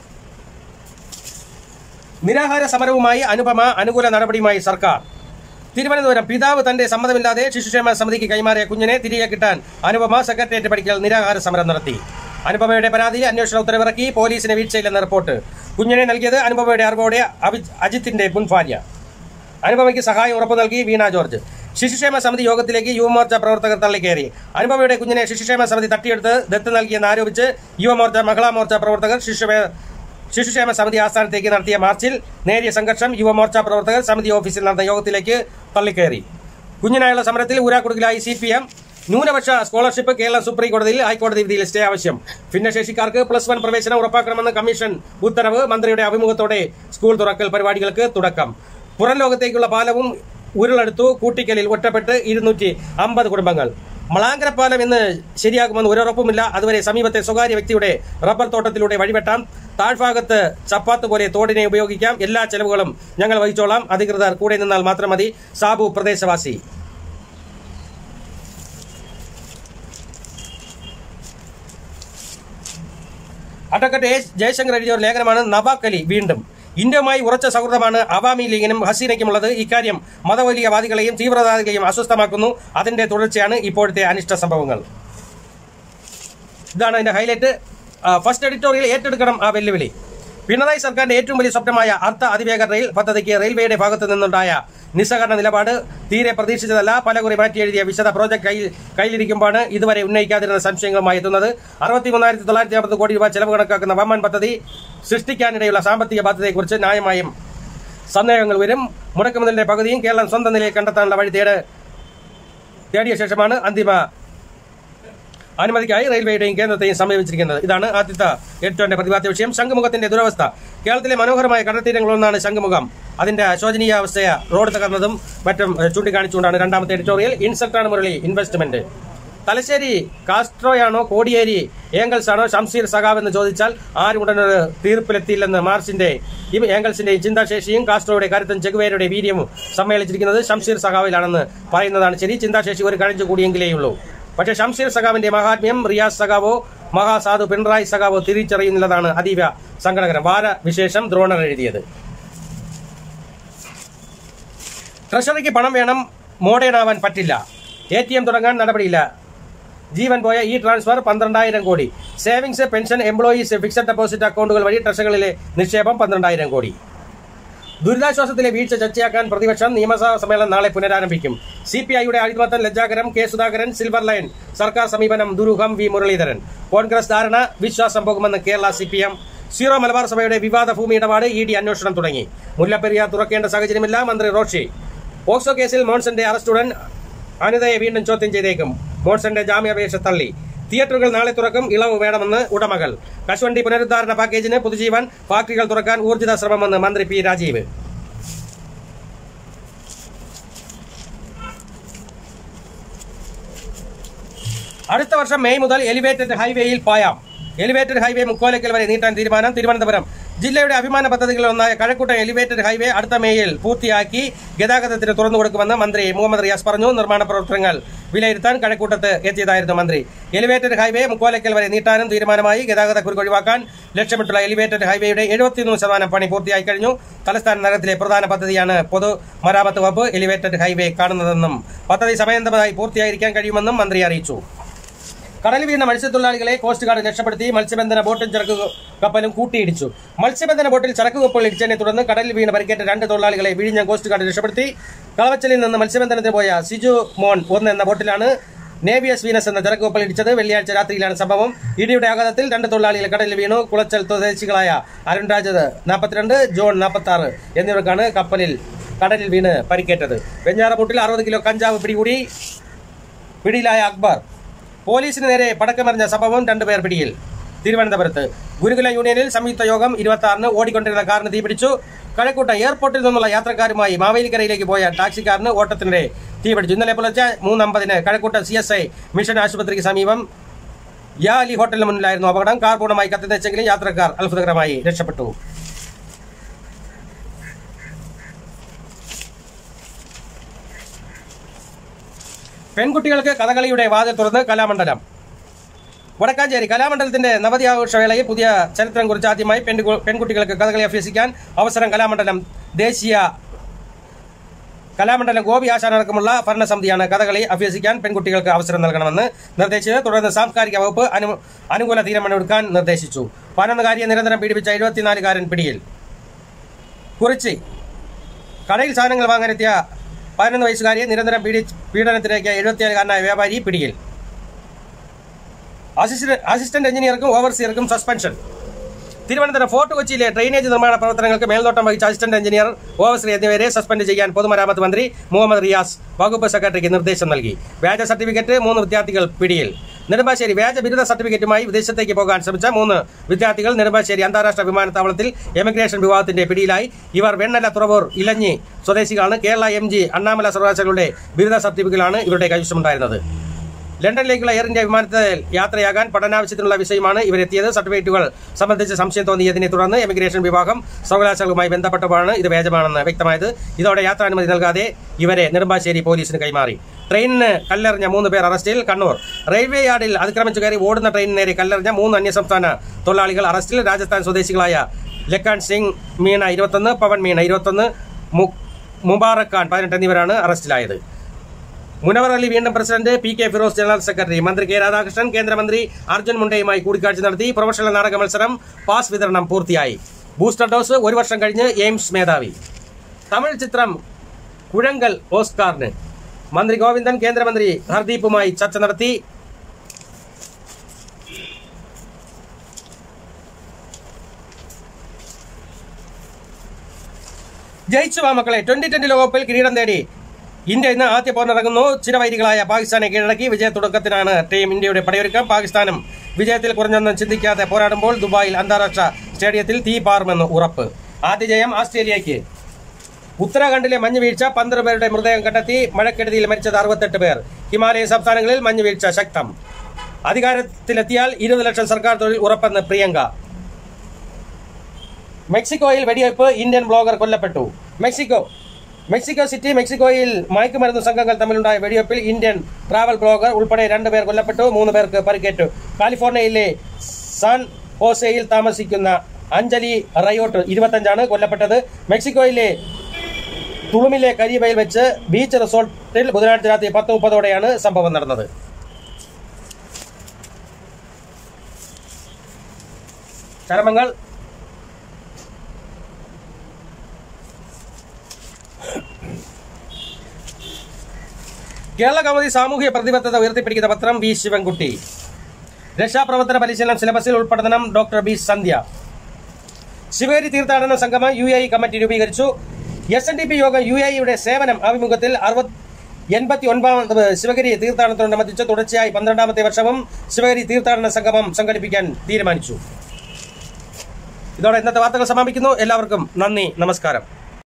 നിരാഹാര സമരവുമായി അനുപമ അനുകൂല നടപടിയുമായി സർക്കാർ തിരുവനന്തപുരം പിതാവ് തന്റെ സമ്മതമില്ലാതെ ശിശുക്ഷേമ സമിതിക്ക് കൈമാറിയ കുഞ്ഞിനെ തിരികെ കിട്ടാൻ അനുപമ സെക്രട്ടേറിയറ്റ് പഠിക്കൽ നിരാഹാര സമരം നടത്തി അനുപമയുടെ പരാതിയിൽ അന്വേഷണ ഉത്തരവിറക്കി പോലീസിന് വീഴ്ചയില്ലെന്ന റിപ്പോർട്ട് കുഞ്ഞിനെ നൽകിയത് അനുപമയുടെ അറിവോടെ അഭി- അജിത്തിന്റെ മുൻ ഭാര്യ അനുപമയ്ക്ക് സഹായം ഉറപ്പു നൽകി വീണ ജോർജ് ശിശുക്ഷേമ സമിതി യോഗത്തിലേക്ക് യുവമോർച്ച പ്രവർത്തകർ തള്ളിക്കയറി അനുപമയുടെ കുഞ്ഞിനെ ശിശുക്ഷേമ സമിതി തട്ടിയെടുത്ത് ദത്ത് നൽകിയെന്ന് ആരോപിച്ച് യുവമോർച്ച മഹിളാ മോർച്ച പ്രവർത്തകർ ശിശുക്ഷേമ ശിശുക്ഷേമ സമിതി ആസ്ഥാനത്തേക്ക് നടത്തിയ മാർച്ചിൽ നേരിയ സംഘർഷം യുവമോർച്ച പ്രവർത്തകർ സമിതി ഓഫീസിൽ നടന്ന യോഗത്തിലേക്ക് തള്ളിക്കയറി കുഞ്ഞിനായുള്ള സമരത്തിൽ ഊരാക്കുടുക്കിലായി സി പി എം ന്യൂനപക്ഷ സ്കോളർഷിപ്പ് കേരള സുപ്രീം കോടതിയിൽ ഹൈക്കോടതി വിധിയിൽ സ്റ്റേ ആവശ്യം ഭിന്നശേഷിക്കാർക്ക് പ്ലസ് വൺ പ്രവേശനം ഉറപ്പാക്കണമെന്ന് കമ്മീഷൻ ഉത്തരവ് മന്ത്രിയുടെ അഭിമുഖത്തോടെ സ്കൂൾ തുറക്കൽ പരിപാടികൾക്ക് തുടക്കം പുറം ലോകത്തേക്കുള്ള പാലവും ഉരുളെടുത്തു കൂട്ടിക്കലിൽ ഒറ്റപ്പെട്ട് ഇരുന്നൂറ്റി അമ്പത് കുടുംബങ്ങൾ മളാങ്കര പാലം ഇന്ന് ശരിയാകുമെന്ന് ഒരുറപ്പുമില്ല അതുവരെ സമീപത്തെ സ്വകാര്യ വ്യക്തിയുടെ റബ്ബർ തോട്ടത്തിലൂടെ വഴിവെട്ടാം താഴ്ഭാഗത്ത് ചപ്പാത്ത് പോലെ തോടിനെ ഉപയോഗിക്കാം എല്ലാ ചെലവുകളും ഞങ്ങൾ വഹിച്ചോളാം അധികൃതർ കൂടെ നിന്നാൽ മാത്രം മതി സാബു പ്രദേശവാസി അഡ്വക്കറ്റ് എസ് ജയശങ്കർ എഴുതിയ ഒരു ലേഖനമാണ് നവാബ് അലി വീണ്ടും ഇന്ത്യയുമായി ഉറച്ച സൗഹൃദമാണ് അവാമി ലീഗിനും ഹസീനയ്ക്കുമുള്ളത് ഇക്കാര്യം മതവൈലികവാദികളെയും തീവ്രവാദികളെയും അസ്വസ്ഥമാക്കുന്നു അതിന്റെ തുടർച്ചയാണ് ഇപ്പോഴത്തെ അനിഷ്ട സംഭവങ്ങൾ ഇതാണ് അതിന്റെ ഹൈലൈറ്റ് ആ, ഫസ്റ്റ് എഡിറ്റോറിയൽ ഏറ്റെടുക്കണം ആ വെല്ലുവിളി പിണറായി സർക്കാരിന്റെ ഏറ്റവും വലിയ സ്വപ്നമായ അർദ്ധ അതിവേഗ റെയിൽ പദ്ധതിക്ക് റെയിൽവേയുടെ ഭാഗത്തു നിന്നുണ്ടായ നിസ്സഹകരണ നിലപാട് തീരെ പ്രതീക്ഷിച്ചതല്ല പലകുറി മാറ്റി എഴുതിയ വിശദ പ്രോജക്ട് കയ്യിൽ കയ്യിലിരിക്കുമ്പോഴാണ് ഇതുവരെ ഉന്നയിക്കാതിരുന്ന സംശയങ്ങളുമായി എത്തുന്നത് അറുപത്തി മൂന്നായിരത്തി തൊള്ളായിരത്തി അമ്പത് കോടി രൂപ ചെലവ് കണക്കാക്കുന്ന വമ്മൻ പദ്ധതി സൃഷ്ടിക്കാനിടയുള്ള സാമ്പത്തിക ബാധ്യതയെക്കുറിച്ച് ന്യായമായും സന്ദേഹങ്ങൾ വരും മുടക്കുമുതലിന്റെ പകുതിയും കേരളം സ്വന്തം നിലയിൽ കണ്ടെത്താനുള്ള വഴി തേട് തേടിയ ശേഷമാണ് അന്തിമ അനുമതിക്കായി റെയിൽവേയുടെയും കേന്ദ്രത്തെയും സമീപിച്ചിരിക്കുന്നത് ഇതാണ് ആദ്യത്തെ ഏറ്റവും പ്രതിപാദ്യ വിഷയം ശംഖുമുഖത്തിന്റെ ദുരവസ്ഥ കേരളത്തിലെ മനോഹരമായ കടൽത്തീരങ്ങളൊന്നാണ് ശംഖുമുഖം അതിന്റെ ശോചനീയാവസ്ഥയെ റോഡ് തകർന്നതും മറ്റും ഏഹ്, ചൂണ്ടിക്കാണിച്ചുകൊണ്ടാണ് രണ്ടാമത്തെ എഡിറ്റോറിയൽ ഇൻസൾട്ടാണ് മുരളി ഇൻവെസ്റ്റ്മെന്റ് തലശ്ശേരി കാസ്ട്രോയാണോ കോടിയേരി ഏംഗൽസ് ആണോ ഷംസീർ സഖാവ് എന്ന് ചോദിച്ചാൽ ആരും ഉടനൊരു തീർപ്പിലെത്തിയില്ലെന്ന് മാർച്ചിന്റെ ഈ ഏംഗൽസിന്റെയും ചിന്താശേഷിയും കാസ്ട്രോയുടെ കരുത്തും ചെഗുവേരയുടെ വീര്യവും സമ്മേളിച്ചിരിക്കുന്നത് ഷംസീർ സഖാവിലാണെന്ന് പറയുന്നതാണ് ശരി ചിന്താശേഷി ഒരു കഴിഞ്ഞു കൂടിയെങ്കിലേയുള്ളൂ പക്ഷേ ഷംസീർ സഖാവിന്റെ മഹാത്മ്യം റിയാസ് സഖാവോ മഹാസാധു പിണറായി സഖാവോ തിരിച്ചറിയുന്നില്ലതാണ് അതീവ സങ്കടകരം വാര വിശേഷം ദ്രോണർ എഴുതിയത് ട്രഷറിക്ക് പണം വേണം മോഡേൺ ആവാൻ പറ്റില്ല എ ടി എം തുടങ്ങാൻ നടപടിയില്ല ജീവൻ പോയ ഈ ട്രാൻസ്ഫർ പന്ത്രണ്ടായിരം കോടി savings pension employees fixed deposit അക്കൗണ്ടുകൾ വഴി ട്രഷറികളിലെ നിക്ഷേപം പന്ത്രണ്ടായിരം കോടി ദുരിതാശ്വാസത്തിലെ വീഴ്ച ചർച്ചയാക്കാൻ പ്രതിപക്ഷം നിയമസഭാ സമ്മേളനം നാളെ പുനരാരംഭിക്കും സി പി ഐയുടെ അഴിമത്തം ലജ്ജാകരം കെ സുധാകരൻ സിൽവർ ലൈൻ സർക്കാർ സമീപനം ദുരൂഹം വി മുരളീധരൻ കോൺഗ്രസ് ധാരണ വിശ്വാസം പോകുമെന്ന് Kerala C P M zero Malabar സഭയുടെ വിവാദ ഭൂമി ഇടപാട് ഇ ഡി അന്വേഷണം തുടങ്ങി മുല്ലപ്പെരിയാർ തുറക്കേണ്ട സാഹചര്യമില്ല മന്ത്രി റോഷി പോക്സോ കേസിൽ മോൺസന്റെ അറസ്റ്റുടൻ അനിതയെ വീണ്ടും ചോദ്യം ചെയ്തേക്കും മോൺസന്റെ ജാമ്യാപേക്ഷ തള്ളി തിയേറ്ററുകൾ നാളെ തുറക്കും ഇളവ് വേണമെന്ന് ഉടമകൾ കശുവണ്ടി പുനരുദ്ധാരണ പാക്കേജിന് പുതുജീവൻ ഫാക്ടറികൾ തുറക്കാൻ ഊർജിത ശ്രമമെന്ന് മന്ത്രി പി രാജീവ് അടുത്ത വർഷം മെയ് മുതൽ എലിവേറ്റഡ് ഹൈവേയിൽ പായാം എലിവേറ്റഡ് ഹൈവേ മുക്കോലക്കൽ വരെ നീട്ടാൻ തീരുമാനം തിരുവനന്തപുരം ജില്ലയുടെ അഭിമാന പദ്ധതികളിലൊന്നായ കഴക്കൂട്ടം എലിവേറ്റഡ് ഹൈവേ അടുത്ത മെയ്യിൽ പൂർത്തിയാക്കി ഗതാഗതത്തിന് തുറന്നു കൊടുക്കുമെന്ന് മന്ത്രി മുഹമ്മദ് റിയാസ് പറഞ്ഞു നിർമ്മാണ പ്രവർത്തനങ്ങൾ വിലയിരുത്താൻ കഴക്കൂട്ടത്ത് എത്തിയതായിരുന്നു മന്ത്രി എലിവേറ്റഡ് ഹൈവേ മുക്കോലക്കൽ വരെ നീട്ടാനും തീരുമാനമായി ഗതാഗത കുരുക്ക് ഒഴിവാക്കാൻ ലക്ഷ്യമിട്ടുള്ള എലിവേറ്റഡ് ഹൈവേയുടെ എഴുപത്തിയൊന്ന് ശതമാനം പണി പൂർത്തിയായി കഴിഞ്ഞു തലസ്ഥാന നഗരത്തിലെ പ്രധാന പദ്ധതിയാണ് പൊതു മരാമത്ത് വകുപ്പ് എലിവേറ്റഡ് ഹൈവേ കാണുന്നതെന്നും പദ്ധതി സമയബന്ധമായി പൂർത്തിയായിരിക്കാൻ കഴിയുമെന്നും മന്ത്രി അറിയിച്ചു കടലിൽ വീണ മത്സ്യത്തൊഴിലാളികളെ കോസ്റ്റ് ഗാർഡ് രക്ഷപ്പെടുത്തി മത്സ്യബന്ധന ബോട്ടും ചരക്ക് കപ്പലും കൂട്ടിയിടിച്ചു മത്സ്യബന്ധന ബോട്ടിൽ ചരക്ക് കപ്പൽ ഇടിച്ചതിനെ തുടർന്ന് കടലിൽ വീണ് പരിക്കേറ്റ രണ്ട് തൊഴിലാളികളെ വിഴിഞ്ഞ കോസ്റ്റ് ഗാർഡ് രക്ഷപ്പെടുത്തി കളവച്ചലിൽ നിന്ന് മത്സ്യബന്ധനത്തിന് പോയ സിജു മോൺ ഒന്ന് എന്ന ബോട്ടിലാണ് നേവിയസ് വീനസ് എന്ന ചരക്ക് കപ്പൽ ഇടിച്ചത് വെള്ളിയാഴ്ച രാത്രിയിലാണ് സംഭവം ഇടിയുടെ ആഘാതത്തിൽ രണ്ട് തൊഴിലാളികൾ കടലിൽ വീണു കുളച്ചൽ സ്വദേശികളായ അരുൺരാജ് നാൽപ്പത്തിരണ്ട് ജോൺ നാൽപ്പത്തി ആറ് എന്നിവർക്കാണ് കപ്പലിൽ കടലിൽ വീണ് പരിക്കേറ്റത് വെഞ്ഞാറമൂട്ടിൽ അറുപത് കിലോ കഞ്ചാവ് പിടികൂടി പിടിയിലായ അക്ബർ പോലീസിന് നേരെ പടക്കമെറിഞ്ഞ സംഭവം രണ്ടുപേർ പിടിയിൽ തിരുവനന്തപുരത്ത് ഗുരുകുല യൂണിയനിൽ സംയുക്ത യോഗം ഇരുപത്തി ആറിന് ഓടിക്കൊണ്ടിരുന്ന കാറിന് തീപിടിച്ചു കഴക്കൂട്ടം എയർപോർട്ടിൽ നിന്നുള്ള യാത്രക്കാരുമായി മാവേലിക്കരയിലേക്ക് പോയ ടാക്സിക്കാരന് ഓട്ടത്തിനിടെ തീപിടിച്ചു ഇന്നലെ പുലർച്ചെ മൂന്നമ്പതിന് Kazhakoottam C S I mission ആശുപത്രിക്ക് സമീപം യാ അലി ഹോട്ടലിന് മുന്നിലായിരുന്നു അപകടം കാർ പൂർണ്ണമായി കത്തിനച്ചെങ്കിലും യാത്രക്കാർ അത്ഭുതകരമായി രക്ഷപ്പെട്ടു പെൺകുട്ടികൾക്ക് കഥകളിയുടെ വാതിൽ തുറന്ന് കലാമണ്ഡലം വടക്കാഞ്ചേരി കലാമണ്ഡലത്തിന്റെ നവതി ആഘോഷവേളയിൽ പുതിയ ചരിത്രം കുറിച്ച് ആദ്യമായി പെൺകു- പെൺകുട്ടികൾക്ക് കഥകളി അഭ്യസിക്കാൻ അവസരം കലാമണ്ഡലം ദേശീയ കലാമണ്ഡലം ഗോപി ആശാനടക്കമുള്ള ഭരണസമിതിയാണ് കഥകളി അഭ്യസിക്കാൻ പെൺകുട്ടികൾക്ക് അവസരം നൽകണമെന്ന് നിർദ്ദേശിച്ചത് തുടർന്ന് സാംസ്കാരിക വകുപ്പ് അനു- അനുകൂല തീരുമാനമെടുക്കാൻ നിർദ്ദേശിച്ചു പതിനൊന്നുകാരിയെ നിരന്തരം പീഡിപ്പിച്ച എഴുപത്തിനാലുകാരൻ പിടിയിൽ കുറിച്ചി കടയിൽ സാധനങ്ങൾ വാങ്ങാനെത്തിയ പതിനൊന്ന് വയസ്സുകാരിയെ നിരന്തരം പീഡി പീഡനത്തിലേക്ക് എഴുപത്തിയേഴുകാരനായ വ്യാപാരി പിടിയിൽ അസിസ്റ്റന്റ് അസിസ്റ്റന്റ് എഞ്ചിനീയർക്കും ഓവർസിയർക്കും സസ്പെൻഷൻ തിരുവനന്തപുരം ഫോർട്ട് കൊച്ചിയിലെ ഡ്രെയിനേജ് നിർമ്മാണ പ്രവർത്തനങ്ങൾക്ക് മേൽനോട്ടം വഹിച്ച അസിസ്റ്റന്റ് എഞ്ചിനീയർ ഓവർസി എന്നിവരെ സസ്പെൻഡ് ചെയ്യാൻ പൊതുമരാമത്ത് മന്ത്രി മുഹമ്മദ് റിയാസ് വകുപ്പ് സെക്രട്ടറിക്ക് നിർദ്ദേശം നൽകി വ്യാജ സർട്ടിഫിക്കറ്റ് മൂന്ന് വിദ്യാർത്ഥികൾ പിടിയിൽ നെടുമ്പാശ്ശേരി വ്യാജ ബിരുദ സർട്ടിഫിക്കറ്റുമായി വിദേശത്തേക്ക് പോകാൻ ശ്രമിച്ച മൂന്ന് വിദ്യാർത്ഥികൾ നെടുമ്പാശ്ശേരി അന്താരാഷ്ട്ര വിമാനത്താവളത്തിൽ എമിഗ്രേഷൻ വിഭാഗത്തിന്റെ പിടിയിലായി ഇവർ വെണ്ണല തുറവൂർ ഇലഞ്ഞി സ്വദേശികളാണ് കേരള എം ജി അണ്ണാമല സർവകലാശാലയുടെ ബിരുദ സർട്ടിഫിക്കറ്റാണ് ഇവരുടെ കൈവശമുണ്ടായിരുന്നത് ലണ്ടനിലേക്കുള്ള എയർ ഇന്ത്യ വിമാനത്തിൽ യാത്രയാകാൻ പഠനാവശ്യത്തിനുള്ള വിഷയമാണ് ഇവരെത്തിയത് സർട്ടിഫിക്കറ്റുകൾ സംബന്ധിച്ച് സംശയം തോന്നിയതിനെ തുടർന്ന് എമിഗ്രേഷൻ വിഭാഗം സർവകലാശാലകളുമായി ബന്ധപ്പെട്ടപ്പോഴാണ് ഇത് വ്യാജമാണെന്ന് വ്യക്തമായത് ഇതോടെ യാത്രാനുമതി നൽകാതെ ഇവരെ നെടുമ്പാശ്ശേരി പോലീസിന് കൈമാറി ട്രെയിനിന് കല്ലെറിഞ്ഞ മൂന്ന് പേർ അറസ്റ്റിൽ കണ്ണൂർ റെയിൽവേ യാർഡിൽ അതിക്രമിച്ചു കയറി ഓടുന്ന ട്രെയിനിന് നേരെ കല്ലെറിഞ്ഞ മൂന്ന് അന്യസംസ്ഥാന തൊഴിലാളികൾ അറസ്റ്റിൽ രാജസ്ഥാൻ സ്വദേശികളായ ലക്കാൻ സിംഗ് മീണ ഇരുപത്തൊന്ന് പവൻ മീണ ഇരുപത്തൊന്ന് മു- മുബാറക് ഖാൻ പതിനെട്ട് എന്നിവരാണ് അറസ്റ്റിലായത് മുനവർ അലി വീണ്ടും president P K Firoz general secretary മന്ത്രി കെ രാധാകൃഷ്ണൻ കേന്ദ്രമന്ത്രി അർജുൻ മുണ്ടയുമായി കൂടിക്കാഴ്ച നടത്തി പ്രൊഫഷണൽ നാടക മത്സരം പാസ് വിതരണം പൂർത്തിയായി ബൂസ്റ്റർ ഡോസ് ഒരു വർഷം കഴിഞ്ഞ് എയിംസ് മേധാവി തമിഴ് ചിത്രം കുഴങ്കൽ ഓസ്കാറിന് മന്ത്രി ഗോവിന്ദൻ കേന്ദ്രമന്ത്രി ഹർദീപുമായി ചർച്ച നടത്തി ജയിച്ചു വാ മക്കളെ ട്വന്റി ട്വന്റി ലോകകപ്പിൽ കിരീടം നേടി ഇന്ത്യ ഇന്ന് ആദ്യ പോരിറങ്ങുന്നു ചിരവൈരികളായ പാകിസ്ഥാനെ കീഴടക്കി വിജയ തുടക്കത്തിനാണ് ടീം ഇന്ത്യയുടെ പടയൊരുക്കം പാകിസ്ഥാനും വിജയത്തിൽ കുറഞ്ഞൊന്നും ചിന്തിക്കാതെ പോരാടുമ്പോൾ ദുബായിൽ അന്താരാഷ്ട്ര സ്റ്റേഡിയത്തിൽ തീ പാറുമെന്ന് ഉറപ്പ് ആദ്യ ജയം ആസ്ട്രേലിയയ്ക്ക് ഉത്തരാഖണ്ഡിലെ മഞ്ഞ് വീഴ്ച പന്ത്രണ്ട് പേരുടെ മൃതദേഹം കണ്ടെത്തി മഴക്കെടുതിയിൽ മരിച്ചത് അറുപത്തെട്ട് പേർ ഹിമാലയൻ സംസ്ഥാനങ്ങളിൽ മഞ്ഞ് വീഴ്ച ശക്തം അധികാരത്തിലെത്തിയാൽ ഇരുപത് ലക്ഷം സർക്കാർ തൊഴിൽ ഉറപ്പെന്ന് പ്രിയങ്ക മെക്സിക്കോയിൽ വെടിവയ്പ് ഇന്ത്യൻ ബ്ലോഗർ കൊല്ലപ്പെട്ടു മെക്സിക്കോ മെക്സിക്കോ സിറ്റി മെക്സിക്കോയിൽ മയക്കുമരുന്ന് സംഘങ്ങൾ തമ്മിലുണ്ടായ വെടിവയ്പിൽ ഇന്ത്യൻ ട്രാവൽ ബ്ലോഗർ ഉൾപ്പെടെ രണ്ടുപേർ കൊല്ലപ്പെട്ടു മൂന്ന് പേർക്ക് പരിക്കേറ്റു കാലിഫോർണിയയിലെ സാൻ ഹോസയിൽ താമസിക്കുന്ന അഞ്ജലി റയോട്ട് ഇരുപത്തഞ്ചാണ് കൊല്ലപ്പെട്ടത് മെക്സിക്കോയിലെ തുളുമിലെ കരിവയിൽ വെച്ച് ബീച്ച് റിസോർട്ടിൽ ബുധനാഴ്ച രാത്രി പത്ത് മുപ്പതോടെയാണ് സംഭവം നടന്നത് ചരമങ്ങൾ കേരള കൗമുദി സാമൂഹിക പ്രതിബദ്ധത ഉയർത്തിപ്പിടിക്കുന്ന പത്രം വി ശിവൻകുട്ടി രക്ഷാപ്രവർത്തന പരിശീലനം സിലബസിൽ ഉൾപ്പെടുത്തണം ഡോക്ടർ ബി സന്ധ്യ ശിവഗിരി തീർത്ഥാടന സംഗമം യു എ കമ്മിറ്റി രൂപീകരിച്ചു എസ് എൻ ഡി പി യോഗം യു എയുടെ സേവനം ആഭിമുഖ്യത്തിൽ അറുപത് എൺപത്തി ഒൻപതാമത് ശിവഗിരി തീർത്ഥാടനത്തോടനുബന്ധിച്ച് തുടർച്ചയായി പന്ത്രണ്ടാമത്തെ വർഷവും ശിവഗിരി തീർത്ഥാടന സംഗമം സംഘടിപ്പിക്കാൻ തീരുമാനിച്ചു ഇതോടെ ഇന്നത്തെ വാർത്തകൾ സമാപിക്കുന്നു എല്ലാവർക്കും നന്ദി നമസ്കാരം